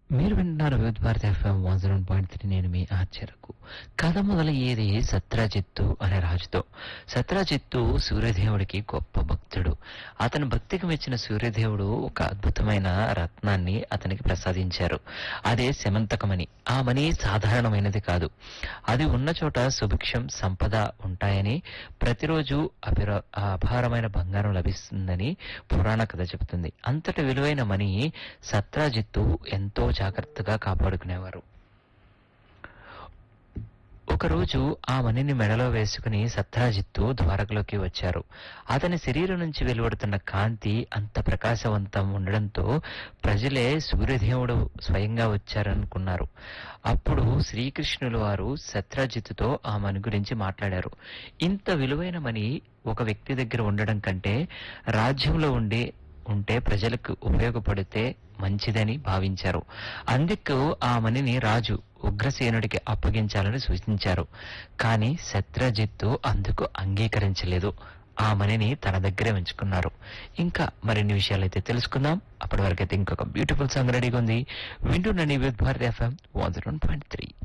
మీరు వింటున్నారు Vividh Bharati FM one zero point three నేను మీ ఆశ్చర్యకు కథ మొదలయ్యేది సత్రాజిత్తు అనే రాజుతో సత్రాజిత్తు సూర్యదేవుడికి గొప్ప భక్తుడు అతని భక్తికి మెచ్చిన సూర్యదేవుడు ఒక అద్భుతమైన రత్నాన్ని అతనికి ప్రసాదించారు అదే శమంతకమణి ఆ మణి సాధారణమైనది కాదు అది ఉన్న చోట సుభిక్షం సంపద ఉంటాయని ప్రతిరోజు అపిర అపారమైన బంగారం లభిస్తుందని పురాణ కథ చెబుతుంది అంతటి విలువైన మణి సత్రాజిత్తు ఎంతో జాగ్రత్తగా కాపాడుకునేవారు ఒకరోజు ఆ మణిని మెడలో వేసుకుని సత్రాజిత్తు ద్వారకలోకి వచ్చారు అతని శరీరం నుంచి వెలువడుతున్న కాంతి అంత ప్రకాశవంతం ఉండడంతో ప్రజలే సూర్యదేవుడు స్వయంగా వచ్చారనుకున్నారు అప్పుడు శ్రీకృష్ణుల వారు సత్రాజిత్తుతో ఆ మణి గురించి మాట్లాడారు ఇంత విలువైన మణి ఒక వ్యక్తి దగ్గర ఉండడం కంటే రాజ్యంలో ఉండే ఉంటే ప్రజలకు ఉపయోగపడితే మంచిదని భావించారు అందుకు ఆ మణిని రాజు ఉగ్రసేనుడికి అప్పగించాలని సూచించారు కానీ శత్రజిత్తు అందుకు అంగీకరించలేదు ఆ మణిని తన దగ్గరే ఉంచుకున్నారు ఇంకా మరిన్ని విషయాలైతే తెలుసుకుందాం అప్పటి వరకైతే ఇంకొక బ్యూటిఫుల్ సాంగ్ రెడీగా ఉంది వింటున్న నీ Vividh Bharati FM one point three